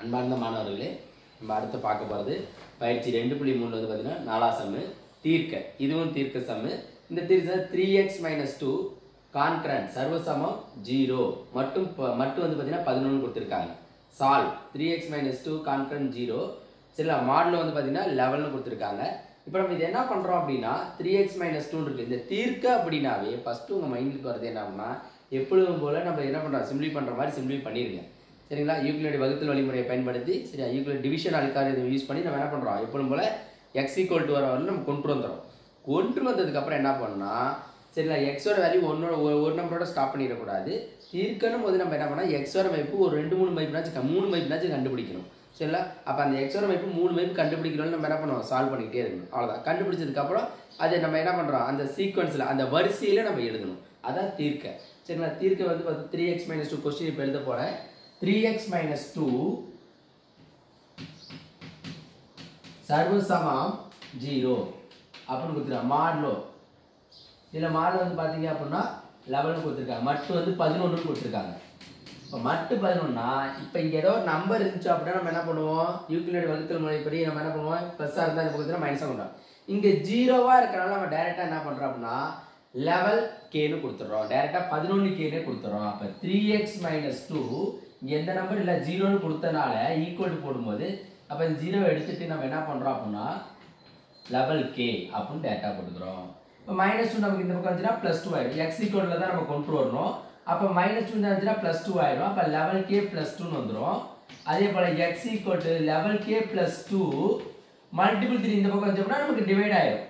அன்பார்ந்த மாணவர்களே நம்ம அடுத்து பார்க்க போகிறது பயிற்சி ரெண்டு புள்ளி மூணு வந்து பார்த்தீங்கன்னா நாலா சம்மு தீர்க்க இதுவும் தீர்க்க சம்மு இந்த தீர்க்க three x minus two congruent சர்வசமம் ஜீரோ மட்டும் ப- மட்டும் வந்து பார்த்தீங்கன்னா பதினொன்று கொடுத்துருக்காங்க solve three x minus two congruent zero சரிங்களா மாடல் வந்து பார்த்தீங்கன்னா லெவல்னு கொடுத்துருக்காங்க இப்போ நம்ம இது என்ன பண்ணுறோம் அப்படின்னா த்ரீ எக்ஸ் மைனஸ் டூன்னு இருக்குது இந்த தீர்க்க அப்படின்னாவே ஃபஸ்ட்டு உங்கள் மைண்டுக்கு வரது என்ன அப்படின்னா எப்பொழுதும் போல் நம்ம என்ன பண்ணுறோம் சிம்பிளி பண்ணுற மாதிரி சிம்பிளி பண்ணிடுங்க சரிங்களா யூக்ளியோட வகுத்தல் வழிமுறையை பயன்படுத்தி சரியா யூக்ளியோட டிவிஷன் அல்காரிதம் யூஸ் பண்ணி நம்ம என்ன பண்ணுறோம் எப்பொழுதும் போல் எக்ஸ் ஈக்குவல் டு வர வரலும் நம்ம கொண்டு வந்துடும் கொண்டு வந்ததுக்கப்புறம் என்ன பண்ணோம்னா சரிங்களா எக்ஸோட வேல்யூ ஒன்னோட ஒரு ஒரு நம்பரோட ஸ்டாப் பண்ணிடக்கூடாது இருக்கணும் போது நம்ம என்ன பண்ணால் எக்ஸோட மதிப்பு ஒரு ரெண்டு மூணு மதிப்புனாச்சும் க- மூணு மதிப்புனாச்சும் கண்டுபிடிக்கணும் சரிங்களா அப்போ அந்த எக்ஸோட மதிப்பு மூணு மதிப்பு கண்டுபிடிக்கணும்னு நம்ம என்ன பண்ணுவோம் சால்வ் பண்ணிக்கிட்டே இருக்கணும் அவ்வளோதான் கண்டுபிடிச்சதுக்கப்புறம் அதை நம்ம என்ன பண்ணுறோம் அந்த சீக்வன்ஸில் அந்த வரிசையில் நம்ம எழுதணும் அதான் தீர்க்க சரிங்களா தீர்க்க வந்து பார்த்து three x minus two question இப்போ எழுத போகிறேன் த்ரீ எக்ஸ் மைனஸ் டூ சர்வசமம் ஜீரோ அப்படின்னு கொடுத்துருக்காங்க மாடலோ இதில் மாடல் வந்து பார்த்தீங்க அப்படின்னா லெவல்னு கொடுத்துருக்காங்க மட்டு வந்து பதினொன்றுன்னு கொடுத்துருக்காங்க இப்போ மட்டு பதினொன்னா இப்போ இங்கே ஏதோ ஒரு நம்பர் இருந்துச்சு அப்படின்னா நம்ம என்ன பண்ணுவோம் யூக்ளியோட வகுத்தல் முறைப்படி நம்ம என்ன பண்ணுவோம் ப்ளஸ்ஸாக இருந்தால் இந்த பக்கத்தில் மைனஸாக கொண்டோம் இங்கே ஜீரோவாக இருக்கிறனால நம்ம டேரெக்டாக என்ன பண்ணுறோம் அப்படின்னா லெவல் கேன்னு கொடுத்துட்றோம் டேரெக்டாக பதினொன்று கேனே கொடுத்துட்றோம் அப்போ த்ரீ எக்ஸ் மைனஸ் டூ இங்கே எந்த நம்பர் இல்லை ஜீரோன்னு கொடுத்தனால ஈக்குவல் போடும்போது அப்போ இந்த ஜீரோவை எடுத்துட்டு நம்ம என்ன பண்ணுறோம் அப்படின்னா லெவல் கே அப்படின்னு டேட்டா கொடுக்குறோம் இப்போ மைனஸ் டூ நமக்கு இந்த பக்கம் வந்துச்சுன்னா ப்ளஸ் டூ ஆயிடும் எக்ஸ் ஈக்குவலில் தான் நம்ம கொண்டு வரணும் அப்போ மைனஸ் டூ இருந்துச்சுன்னா ப்ளஸ் டூ ஆயிடும் அப்போ லெவல் கே ப்ளஸ் டூன்னு வந்துடும் அதே போல் x equal to eleven k plus two multiple three இந்த பக்கம் வச்சோம்னா நமக்கு டிவைட் ஆயிடும்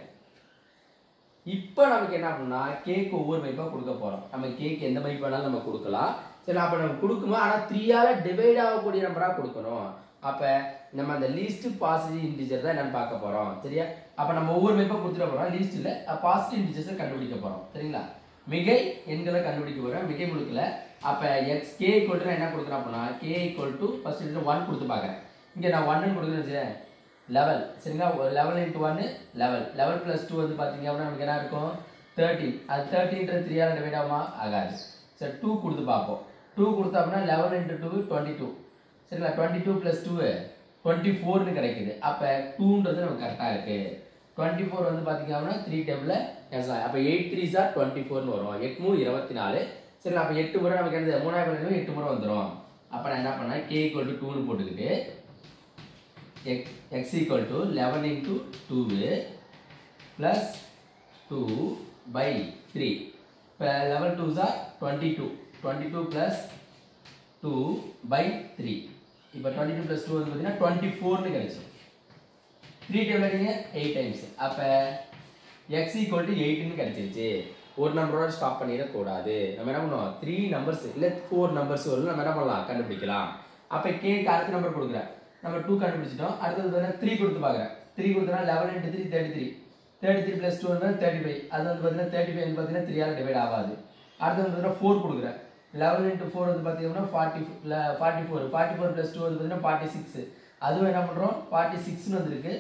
இப்போ நமக்கு என்ன பண்ணா கேக்கு ஒவ்வொரு மதிப்பாக கொடுக்க போகிறோம் நம்ம கேக்கு எந்த மதிப்பு வேணாலும் நம்ம கொடுக்கலாம் சரி அப்போ நம்ம கொடுக்கும்போது ஆனால் த்ரீயால் டிவைட் ஆகக்கூடிய நம்பராக கொடுக்கணும் அப்போ நம்ம அந்த லீஸ்ட் பாசிட்டிவ் இன்டிஜர் தான் என்னன்னு பார்க்க போகிறோம் சரியா அப்போ நம்ம ஒவ்வொரு மதிப்பாக கொடுத்துட போகிறோம் லீஸ்ட்டில் பாசிட்டிவ் இன்டிஜர்ஸை கண்டுபிடிக்க போகிறோம் சரிங்களா மிகை எண்களை கண்டுபிடிக்க போகிறோம் மிகை முழுக்கில் அப்போ எக்ஸ் கே ஈக்குவல் டு என்ன கொடுக்குறேன் அப்படின்னா கே ஈக்குவல் டு ஃபர்ஸ்ட் இதில் ஒன் கொடுத்து பார்க்குறேன் இங்கே நான் ஒன்னு கொடுக்குறேன்னு வச்சுக்கேன் லெவல் சரிங்களா லெவல் இன்ட்டு ஒன்று லெவல் லெவல் ப்ளஸ் டூ வந்து பார்த்தீங்க அப்படின்னா நமக்கு என்ன இருக்கும் தேர்ட்டின் அது தேர்ட்டின்றது த்ரீயால் டிவைட் ஆகுமா ஆகாது சரி டூ கொடுத்து பார்ப்போம் டூ கொடுத்தா அப்படின்னா eleven into two twenty two சரிங்களா twenty two plus two twenty ஃபோர்னு கிடைக்குது அப்போ டூன்றது நமக்கு கரெக்டாக இருக்குது டுவெண்ட்டி ஃபோர் வந்து பார்த்தீங்க அப்படின்னா த்ரீ டேபிளில் கேன்சல் ஆகும் அப்போ எயிட் த்ரீ சார் டுவெண்ட்டி ஃபோர்னு வரும் எட்டு மூணு இருபத்தி நாலு சரி அப்போ எட்டு முறை நமக்கு என்னது மூணாயிரம் எட்டு முறை வந்துடும் அப்போ நான் என்ன பண்ணேன் கே ஈக்குவல் டு டூன்னு போட்டுக்கிட்டு x x equal to 11 into 2 plus 2 by 3 இப்போ 11 2s are 22 22 plus 2 by 3 இப்போ 22 plus 2 வந்து பார்த்தீங்கன்னா 24னு கிடைச்சு 3 டேபிள் நீங்கள் 8 டைம்ஸ் அப்போ x equal to 8னு கிடைச்சிருச்சு ஒரு நம்பரோட ஸ்டாப் பண்ணிடக்கூடாது நம்ம என்ன பண்ணுவோம் த்ரீ நம்பர்ஸ் இல்லை ஃபோர் நம்பர்ஸ் வரும் நம்ம என்ன பண்ணலாம் கண்டுபிடிக்கலாம் அப்போ கேக்கு அடுத்த நம்பர் கொடுக்குறேன் நம்ம டூ கண்டுபிடிச்சிட்டோம் அடுத்தது பார்த்தீங்கன்னா த்ரீ கொடுத்து பார்க்குறேன் த்ரீ கொடுத்தனா eleven into three thirty three thirty three plus two வந்து தேர்ட்டி ஃபைவ் அது வந்து பார்த்தீங்கன்னா தேர்ட்டி ஃபைவ் பார்த்தீங்கன்னா த்ரீயால் டிவைட் ஆகாது அடுத்தது பார்த்தீங்கன்னா ஃபோர் கொடுக்குறேன் லெவன் இன்ட்டு ஃபோர் வந்து பார்த்தீங்கன்னா forty forty four forty four plus two வந்து பார்த்தீங்கன்னா ஃபார்ட்டி சிக்ஸ் அதுவும் என்ன பண்ணுறோம் ஃபார்ட்டி சிக்ஸ்னு வந்திருக்கு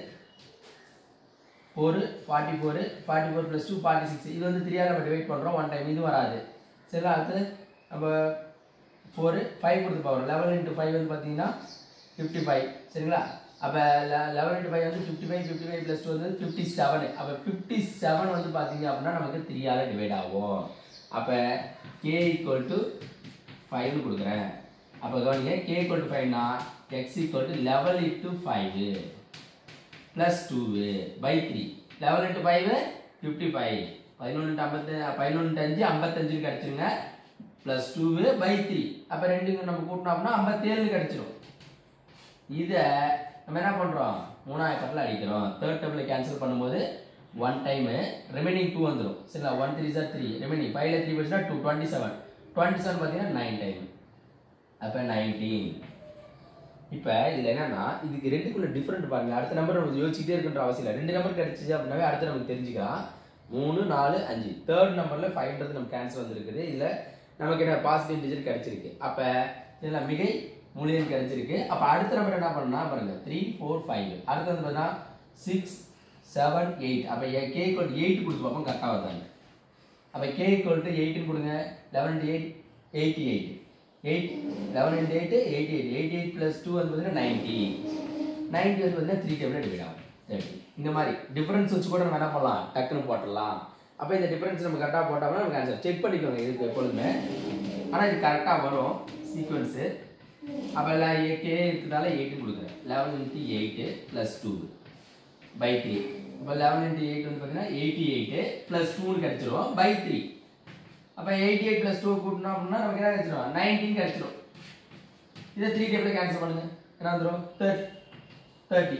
four forty four forty four plus two forty six இது வந்து த்ரீயாக நம்ம டிவைட் பண்ணுறோம் ஒன் டைம் இது வராது சரிங்களா அடுத்து நம்ம ஃபோர் ஃபைவ் கொடுத்து பார்க்குறோம் லெவன் இன்ட்டு ஃபைவ் வந்து பார்த்தீங்கன்னா ஃபிஃப்டி ஃபைவ் சரிங்களா அப்போ லெவன் இன்ட்டு ஃபைவ் வந்து fifty five fifty five plus two வந்து ஃபிஃப்டி செவன் அப்போ ஃபிஃப்டி செவன் வந்து பார்த்தீங்க அப்படின்னா நமக்கு த்ரீயால் டிவைட் ஆகும் அப்போ கே ஈக்குவல் டு ஃபைவ்னு கொடுக்குறேன் அப்போ கவனிங்க கே ஈக்குவல் டு ஃபைவ்னா x equal to eleven into five plus டூவு by three eleven into five fifty five பதினொன்று ஐம்பத்து பதினொன்று அஞ்சு ஐம்பத்தஞ்சுன்னு கிடச்சிருங்க ப்ளஸ் டூவு பை த்ரீ அப்போ ரெண்டுங்க நம்ம கூட்டினோம்னா ஐம்பத்தேழு கிடச்சிரும் இதை நம்ம என்ன பண்ணுறோம் மூணாயிரத்தில் அடிக்கிறோம் தேர்ட் டேபிள் கேன்சல் பண்ணும்போது ஒன் டைமு ரிமைனிங் டூ வந்துடும் சரிங்களா one three sir three remaining ஃபைவ்ல த்ரீ போச்சுன்னா two twenty seven twenty seven பார்த்தீங்கன்னா நைன் டைம் அப்போ நைன்டீன் இப்போ இதில் என்னன்னா இதுக்கு ரெண்டுக்குள்ள டிஃப்ரெண்ட் பாருங்க அடுத்த நம்பர் நம்ம யோசிச்சுட்டே இருக்கின்ற அவசியம் இல்லை ரெண்டு நம்பர் கிடைச்சிச்சு அப்படின்னாவே அடுத்து நமக்கு தெரிஞ்சுக்கலாம் மூணு நாலு அஞ்சு தேர்ட் நம்பரில் ஃபைவ்ன்றது நமக்கு கேன்சல் வந்திருக்குது இதில் நமக்கு என்ன பாசிட்டிவ் இன்டிஜர் கிடைச்சிருக்கு அப்போ இதில் மிகை மூலியம் கிடைச்சிருக்கு அப்போ அடுத்த நம்பர் என்ன பண்ணா பாருங்க த்ரீ ஃபோர் ஃபைவ் அடுத்தது பார்த்தீங்கன்னா சிக்ஸ் செவன் எயிட் அப்போ கே ஈக்குவல் எயிட் கொடுத்து பார்ப்போம் கரெக்டாக வருதாங்க அப்போ கே ஈக்குவல் டு எயிட்டுன்னு கொடுங்க eleven eight eighty eight eight eleven into eight eighty eight eighty eight plus two வந்து பார்த்தீங்கன்னா நைன்ட்டி நைன்ட்டி வந்து பார்த்தீங்கன்னா த்ரீ டேபிள் டிவைட் ஆகும் தேர்ட்டி இந்த மாதிரி டிஃபரன்ஸ் வச்சு கூட நம்ம என்ன பண்ணலாம் டக்குன்னு போட்டுடலாம் அப்போ இந்த டிஃபரன்ஸ் நம்ம கரெக்டாக போட்டோம்னா நமக்கு ஆன்சர் செக் பண்ணிக்கோங்க இதுக்கு எப்பொழுதுமே ஆனால் இது கரெக்டாக வரும் சீக்வன்ஸு அப்போ எல்லாம் கே இருக்கிறதால எயிட்டு கொடுக்குறேன் eleven into eight plus two by three இப்போ லெவன் இன்ட்டு எயிட் வந்து பார்த்தீங்கன்னா எயிட்டி எயிட்டு ப்ளஸ் டூன்னு கிடச்சிரும் பை த்ரீ அப்போ எயிட்டி எயிட் ப்ளஸ் டூ கூட்டினோம் அப்படின்னா நமக்கு என்ன கிடச்சிரும் நைன்டீன் கிடச்சிரும் இதை த்ரீ டேபிள் கேன்சல் பண்ணுங்க என்ன வந்துடும் தேர்ட் தேர்ட்டி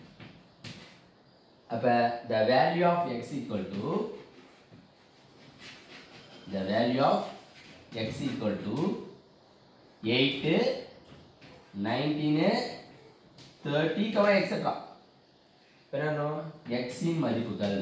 அப்போ the value of x equal to the value of x equal to eight nineteen thirty கவா எக்ஸட்ரா என்ன எக்ஸின் மதிப்புகள்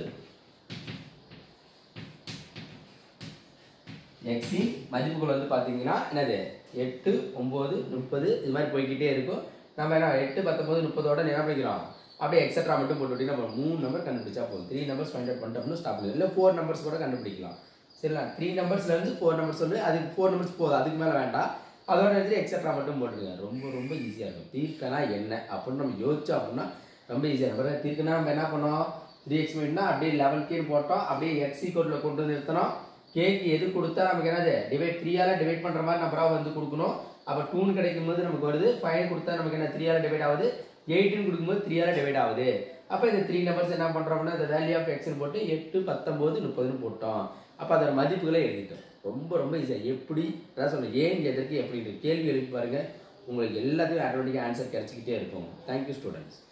எக்ஸின் மதிப்புகள் வந்து பார்த்தீங்கன்னா என்னது எட்டு ஒம்பது முப்பது இது மாதிரி போய்க்கிட்டே இருக்கும் நம்ம என்ன எட்டு பத்தொம்பது முப்பதோட என்ன பண்ணிக்கிறோம் அப்படியே எக்ஸட்ரா மட்டும் போட்டு நம்ம மூணு நம்பர் கண்டுபிடிச்சா போதும் த்ரீ நம்பர்ஸ் ஃபைண்ட் அவுட் பண்ணிட்டோம்னு ஸ்டாப் பண்ணிடும் இல்லை ஃபோர் நம்பர்ஸ் கூட கண்டுபிடிக்கலாம் சரிங்களா த்ரீ நம்பர்ஸ்லேருந்து ஃபோர் நம்பர்ஸ் வந்து அதுக்கு ஃபோர் நம்பர்ஸ் போதும் அதுக்கு மேலே வேண்டாம் அதோட எடுத்து எக்ஸட்ரா மட்டும் போட்டுருங்க ரொம்ப ரொம்ப ஈஸியாக இருக்கும் தீர்க்கனா என்ன அப்படின்னு நம்ம யோசிச்சோம் அப்படின்னா ரொம்ப ஈஸியாக இருக்கும் தீர்க்கனா நம்ம என்ன பண்ணோம் த்ரீ எக்ஸ் மீட்னா அப்படியே லெவன் கீழ் போட்டோம் அப்படியே எக்ஸி கோட்டில் கொண்டு வந்து நிறுத்தணும் கேக்கு எது கொடுத்தா நமக்கு என்னது டிவைட் த்ரீயால் டிவைட் பண்ணுற மாதிரி நம்பராக வந்து கொடுக்கணும் அப்போ டூன் கிடைக்கும் போது நமக்கு வருது ஃபைவ் கொடுத்தா நமக்கு என்ன த்ரீயால் டிவைட் ஆகுது எயிட்டுன்னு கொடுக்கும்போது த்ரீயால் டிவைட் ஆகுது அப்போ இந்த த்ரீ நம்பர்ஸ் என்ன பண்ணுறோம்னா இந்த வேல்யூ ஆஃப் எக்ஸ்னு போட்டு எட்டு பத்தொம்போது முப்பதுன்னு போட்டோம் அப்போ அதோட மதிப்புகளை எழுதிட்டோம் ரொம்ப ரொம்ப ஈஸியாக எப்படி அதான் சொல்லுங்கள் ஏன் கேட்டதுக்கு எப்படி கேள்வி எழுப்பி பாருங்கள் உங்களுக்கு எல்லாத்தையும் ஆட்டோமேட்டிக்காக ஆன்சர் கிடச்சிக்கிட்டே இருக்கும் தேங்க்யூ ஸ்டூடெண்ட்ஸ்